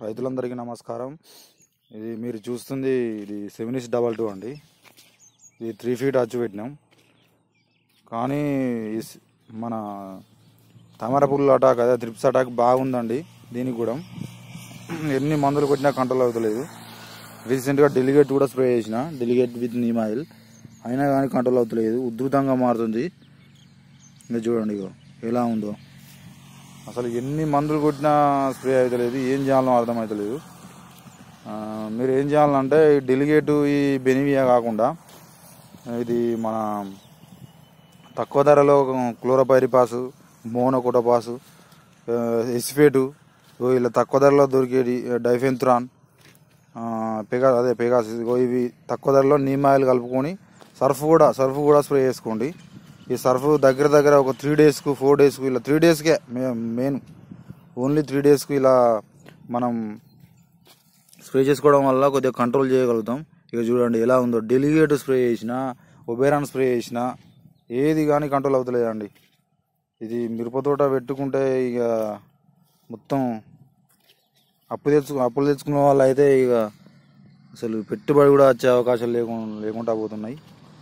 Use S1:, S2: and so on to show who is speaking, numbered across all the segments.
S1: రైతులందరికీ నమస్కారం ఇది మీరు చూస్తుంది ఇది సెవెన్ ఇస్ డబల్ టూ అండి ఇది త్రీ ఫీట్ అచ్చు పెట్టినాం కానీ ఈ స్- మన తామర పుల్ల అటాక్ అదే త్రిప్స్ అటాక్ బాగుందండి దీనికి కూడా ఎన్ని మందులు కొట్టినా కంట్రోల్ అవుతలేదు రీసెంట్గా డెలిగేట్ కూడా స్ప్రే చేసిన డెలిగేట్ విత్ నీమ్ ఆయిల్ అయినా కానీ కంట్రోల్ అవుతలేదు ఉధృతంగా మారుతుంది ఇంకా చూడండి ఇగో ఎలా ఉందో అసలు ఎన్ని మందులు కొట్టినా స్ప్రే అవుతలేదు ఏం చేయాలో అర్థం అవుతలేదు ఆ, మీరు ఏం చేయాలంటే ఈ డెలిగేటు ఈ బెనివియా కాకుండా ఇది మన తక్కువ ధరలో క్లోరోపైరిపాసు మోనోకోటోపాసు ఆ, ఎసిఫేటు ఇగో ఇలా తక్కువ ధరలో దొరికేది డైఫెన్త్రాన్ ఆ, పెగా అదే పెగాసిస్ ఇగో ఇవి తక్కువ ధరలో నీమ్ ఆయిల్ కలుపుకొని సర్ఫ్ కూడా సర్ఫ్ కూడా స్ప్రే చేసుకోండి ఈ సర్ఫ్ దగ్గర దగ్గర ఒక త్రీ డేస్కు ఫోర్ డేస్కు ఇలా త్రీ డేస్కే మెయిన్ ఓన్లీ త్రీ డేస్కు ఇలా మనం స్ప్రే చేసుకోవడం వల్ల కొద్దిగా కంట్రోల్ చేయగలుగుతాం ఇక చూడండి ఎలా ఉందో డెలిగేట్ స్ప్రే చేసిన ఒబేరాన్ స్ప్రే చేసిన ఏది కానీ కంట్రోల్ అవుతలేదండి ఇది మిరప తోట పెట్టుకుంటే ఇక మొత్తం అప్పు తెచ్చుకు అప్పులు తెచ్చుకున్న వాళ్ళు అయితే ఇక అసలు పెట్టుబడి కూడా వచ్చే అవకాశాలు లేకుండా లేకుండా పోతున్నాయి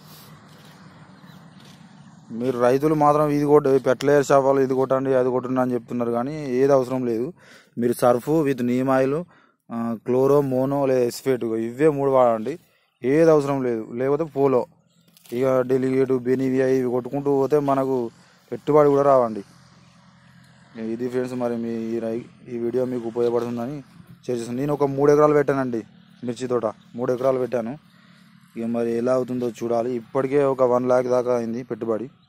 S1: మీరు రైతులు మాత్రం ఇది కొట్ట పెట్టలేరు షాపాలు ఇది కొట్టండి అది కొట్టండి అని చెప్తున్నారు కానీ ఏది అవసరం లేదు మీరు సర్ఫ్ విత్ నీమ్ ఆయిల్ ఆ, క్లోరో మోనో లేదా ఎస్ఫేట్ ఇవే మూడు వాడండి ఏది అవసరం లేదు లేకపోతే పోలో ఇక డెలిగేట్ బెనివియా ఇవి కొట్టుకుంటూ పోతే మనకు పెట్టుబడి కూడా రావండి ఇది ఫ్రెండ్స్ మరి మీ ఈ రై- ఈ వీడియో మీకు ఉపయోగపడుతుందని చేసేస్తాను నేను ఒక మూడు ఎకరాలు పెట్టానండి మిర్చి తోట మూడు ఎకరాలు పెట్టాను ఇక మరి ఎలా అవుతుందో చూడాలి ఇప్పటికే ఒక వన్ ల్యాక్ దాకా అయింది పెట్టుబడి